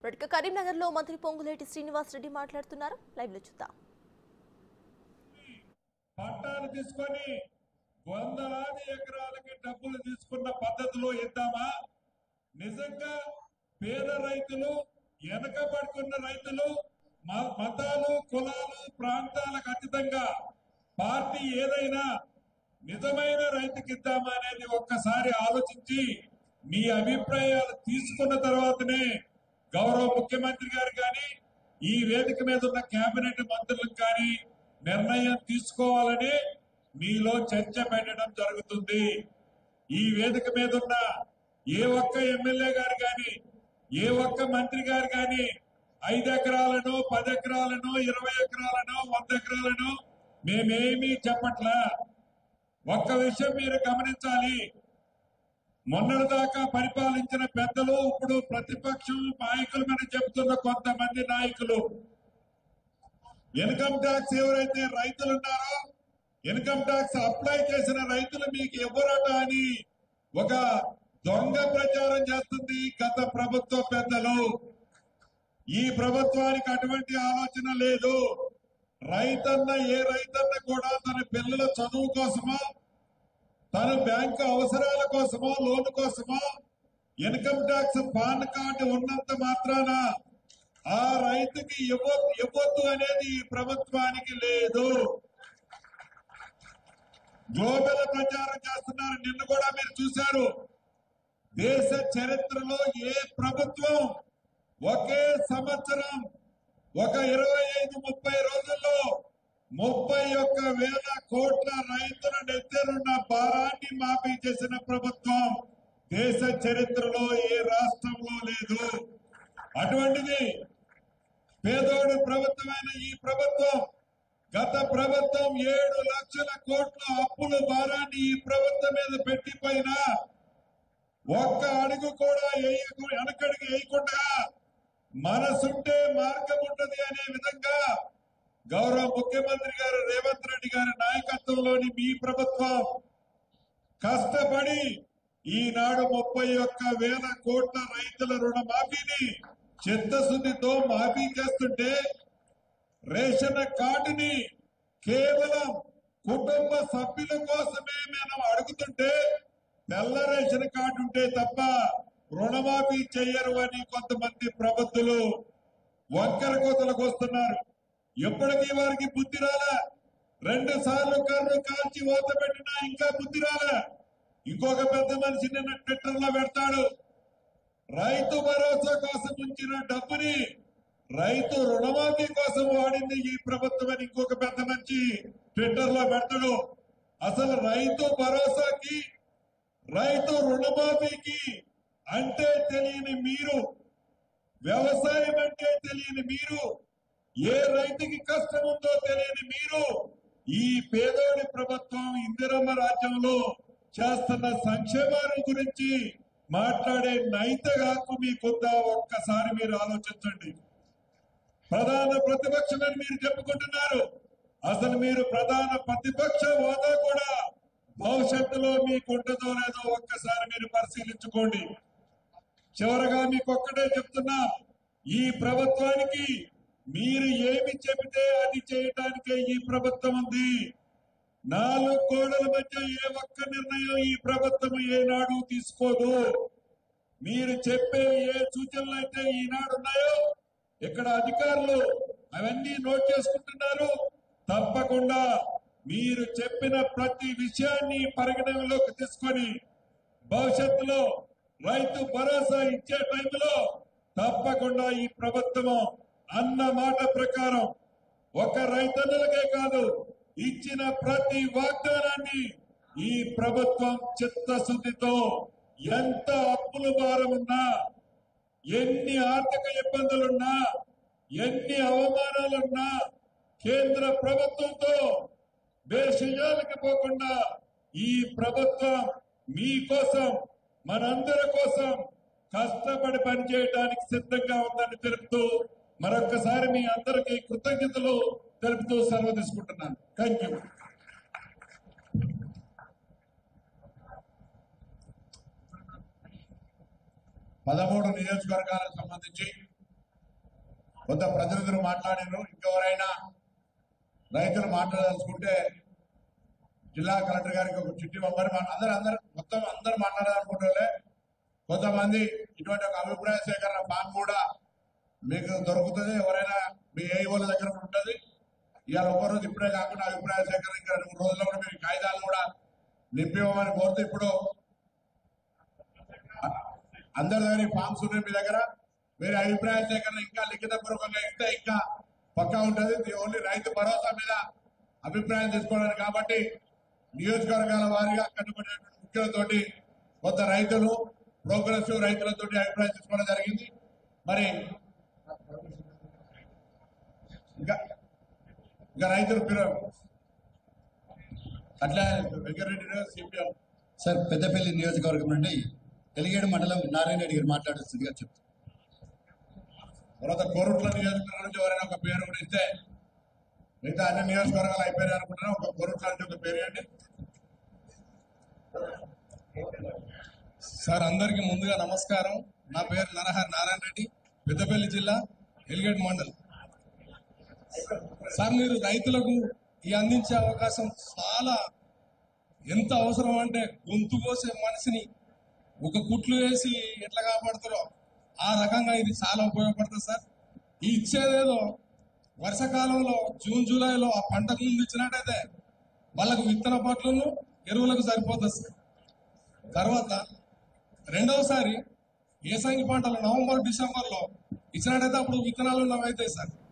ఇప్పటికే కరీంనగర్ లో మంత్రి పొంగులేటి శ్రీనివాస్ రెడ్డి మాట్లాడుతున్నారు లైవ్ లో చూద్దాం పట్టాలు తీసుకొని వందలాది ఎకరాలకి డబ్బులు తీసుకున్న పద్ధతిలో ఇద్దామా నిజంగా పేద రైతులు వెనకబడుతున్న రైతులు మ- మతాలు కులాలు ప్రాంతాలకు అతీతంగా పార్టీ ఏదైనా నిజమైన రైతుకి ఇద్దామా అనేది ఒక్కసారి ఆలోచించి మీ అభిప్రాయాలు తీసుకున్న తర్వాతనే గౌరవ ముఖ్యమంత్రి గారు కానీ ఈ వేదిక మీద ఉన్న కేబినెట్ మంత్రులకు కానీ నిర్ణయం తీసుకోవాలని మీలో చర్చ పెట్టడం జరుగుతుంది ఈ వేదిక మీద ఉన్న ఏ ఒక్క ఎమ్మెల్యే గారు కానీ ఏ ఒక్క మంత్రి గారు కానీ ఐదు ఎకరాలను పది ఎకరాలను ఇరవై ఎకరాలను వంద ఎకరాలను మేమేమీ చెప్పట్లా ఒక్క విషయం మీరు గమనించాలి మొన్నటిదాకా పరిపాలించిన పెద్దలు ఇప్పుడు ప్రతిపక్షం నాయకులమని చెప్తున్న కొంతమంది నాయకులు ఇన్కమ్ ట్యాక్స్ ఎవరైతే రైతులు ఉన్నారో ఇన్కమ్ ట్యాక్స్ అప్లై చేసిన రైతులు మీకు ఎవరట అని ఒక దొంగ ప్రచారం చేస్తుంది గత ప్రభుత్వ పెద్దలు ఈ ప్రభుత్వానికి అటువంటి ఆలోచన లేదు రైతన్న ఏ రైతన్న కూడా తన పిల్లల చదువు కోసమో తన బ్యాంకు అవసరాల కోసమో లోన్ కోసమో ఇన్కమ్ ట్యాక్స్ పాన్ కార్డు ఉన్నంత మాత్రాన ఆ రైతుకి ఇవ్వ- ఇవ్వద్దు అనేది ఈ ప్రభుత్వానికి లేదు గ్లోబల్ ప్రచారం చేస్తున్నారు నిన్న కూడా మీరు చూశారు దేశ చరిత్రలో ఏ ప్రభుత్వం ఒకే సంవత్సరం ఒక ఇరవై ఐదు ముప్పై రోజుల్లో ముప్పై ఒక్క వేల కోట్ల రైతుల నెత్తరున్న భారాన్ని మాఫీ చేసిన ప్రభుత్వం దేశ చరిత్రలో ఏ రాష్ట్రంలో లేదు అటువంటిది పేదోడు ప్రభుత్వమైన ఈ ప్రభుత్వం గత ప్రభుత్వం ఏడు లక్షల కోట్ల అప్పుల భారాన్ని ఈ ప్రభుత్వం మీద పెట్టిపోయినా ఒక్క అడుగు కూడా వేయకు వెనకడుగు వేయకుండా మనసుంటే మార్గం ఉంటది అనే విధంగా గౌరవ ముఖ్యమంత్రి గారు రేవంత్ రెడ్డి గారి నాయకత్వంలోని మీ ప్రభుత్వం కష్టపడి ఈనాడు ముప్పై ఒక్క వేల కోట్ల రైతుల రుణమాఫీని చిత్తశుద్ధితో మాఫీ చేస్తుంటే రేషన్ కార్డుని కేవలం కుటుంబ సభ్యుల కోసమే మనం అడుగుతుంటే తెల్ల రేషన్ కార్డు ఉంటే తప్ప రుణమాఫీ చెయ్యరు అని కొంతమంది ప్రబుద్ధులు వంకర కోతలకు వస్తున్నారు ఎప్పటికీ వారికి బుద్ధి రాలే రెండు సార్లు కర్రు కాల్చి ఓత పెట్టినా ఇంకా బుద్ధి రాలే ఇంకొక పెద్ద మనిషి నిన్న ట్విట్టర్ లో పెడతాడు రైతు భరోసా కోసం ఉంచిన డబ్బుని రైతు రుణమాఫీ కోసం వాడింది ఈ ప్రభుత్వం అని ఇంకొక పెద్ద మంచి ట్విట్టర్ లో పెడతాడు అసలు రైతు భరోసాకి రైతు రుణమాఫీకి అంటే తెలియని మీరు వ్యవసాయం అంటే తెలియని మీరు ఏ రైతుకి కష్టం ఉందో తెలియని మీరు ఈ పేదోడి ప్రభుత్వం ఇందిరమ్మ రాజ్యంలో చేస్తున్న సంక్షేమాల గురించి మాట్లాడే నైతిక హక్కు మీకుందా ఒక్కసారి మీరు ఆలోచించండి ప్రధాన ప్రతిపక్షమని మీరు చెప్పుకుంటున్నారు అసలు మీరు ప్రధాన ప్రతిపక్ష హోదా కూడా భవిష్యత్తులో మీకు ఉంటుందో లేదో ఒక్కసారి మీరు పరిశీలించుకోండి చివరగా మీకు ఒక్కటే చెప్తున్నా ఈ ప్రభుత్వానికి మీరు ఏమి చెబితే అది చేయటానికే ఈ ప్రభుత్వం ఉంది నాలుగు గోడల మధ్య ఏ ఒక్క నిర్ణయం ఈ ప్రభుత్వం ఏనాడు తీసుకోదు మీరు చెప్పే ఏ సూచనలు అయితే ఈనాడు ఉన్నాయో ఇక్కడ అధికారులు అవన్నీ నోట్ చేసుకుంటున్నారు తప్పకుండా మీరు చెప్పిన ప్రతి విషయాన్ని పరిగణనలోకి తీసుకొని భవిష్యత్తులో రైతు భరోసా ఇచ్చే టైంలో తప్పకుండా ఈ ప్రభుత్వం అన్న మాట ప్రకారం ఒక రైతన్నులకే కాదు ఇచ్చిన ప్రతి వాగ్దానాన్ని ఈ ప్రభుత్వం చిత్తశుద్ధితో ఎంత అప్పుల భారం ఉన్నా ఎన్ని ఆర్థిక ఇబ్బందులున్నా ఎన్ని అవమానాలున్నా కేంద్ర ప్రభుత్వంతో దేశయాలకు పోకుండా ఈ ప్రభుత్వం మీకోసం మనందరి కోసం కష్టపడి పనిచేయడానికి సిద్ధంగా ఉందని తెలుపుతూ మరొక్కసారి మీ అందరికీ కృతజ్ఞతలు తెలుపుతూ సెలవు తీసుకుంటున్నాను థ్యాంక్ యూ పదమూడు నియోజకవర్గాలకు సంబంధించి కొంత ప్రతినిధులు మాట్లాడారు ఇంకెవరైనా రైతులు మాట్లాడాలనుకుంటే జిల్లా కలెక్టర్ గారికి ఒక చిట్టి పంపారు మన అందరూ అందరూ మొత్తం అందరూ మాట్లాడాలనుకుంటే కొంతమంది ఇటువంటి ఒక అభిప్రాయ సేకరణ ఫామ్ కూడా మీకు దొరుకుతుంది ఎవరైనా మీ ఏఈఓల దగ్గర ఉంటుంది ఇవాళ ఒక్కరోజు ఇప్పుడే కాకుండా అభిప్రాయ సేకరణ ఇంకా రెండు మూడు రోజుల్లో కూడా మీరు ఈ కాగితాలు కూడా నింపివ్వమని కోరుతూ ఇప్పుడు అందరి దగ్గర ఈ ఫామ్స్ ఉన్నాయి మీ దగ్గర మీరు అభిప్రాయ సేకరణ ఇంకా లిఖిత పూర్వకంగా ఇస్తే ఇంకా పక్కా ఉంటుంది ఇది ఓన్లీ రైతు భరోసా మీద అభిప్రాయం తీసుకోవడానికి కాబట్టి నియోజకవర్గాల వారీగా కట్టుబడినటువంటి ముఖ్యులతోటి కొంత రైతులు ప్రోగ్రెసివ్ రైతులతోటి అభిప్రాయం తీసుకోవడం జరిగింది మరి ఇంకా ఇంకా రైతులు పిర- అట్లా వెంకరెడ్డి సిపిఎం సార్ పెద్దపల్లి నియోజకవర్గం నుండి ఎలిగేడు మండలం నారాయణ రెడ్డి గారు మాట్లాడుతుందిగా చెప్తారు తర్వాత కోరుట్ల నియోజకవర్గం నుంచి ఎవరైనా ఒక పేరు కూడా ఇస్తే మిగతా అన్ని నియోజకవర్గాలు అయిపోయాయి అనుకుంటున్నా ఒక కోరుట్ల నుంచి ఒక పేరు ఇవ్వండి సార్ అందరికి ముందుగా నమస్కారం నా పేరు నరహరి నారాయణ రెడ్డి పెద్దపల్లి జిల్లా ఎలిగేట్ మండల్ సార్ మీరు రైతులకు ఈ అందించే అవకాశం చాలా ఎంత అవసరం అంటే గొంతు కోసే మనిషిని ఒక కుట్లు వేసి ఎట్లా కాపాడుతారో ఆ రకంగా ఇది చాలా ఉపయోగపడుతుంది సార్ ఈ ఇచ్చేదేదో వర్షాకాలంలో జూన్ జూలైలో ఆ పంటకు ముందు ఇచ్చినట్టయితే వాళ్ళకు విత్తన పట్లను ఎరువులకు సరిపోతుంది సార్ తర్వాత రెండవసారి ఏసంగి పంటలు నవంబర్ డిసెంబర్ లో ఇచ్చినట్టయితే అప్పుడు విత్తనాలు నవ్వుతాయి సార్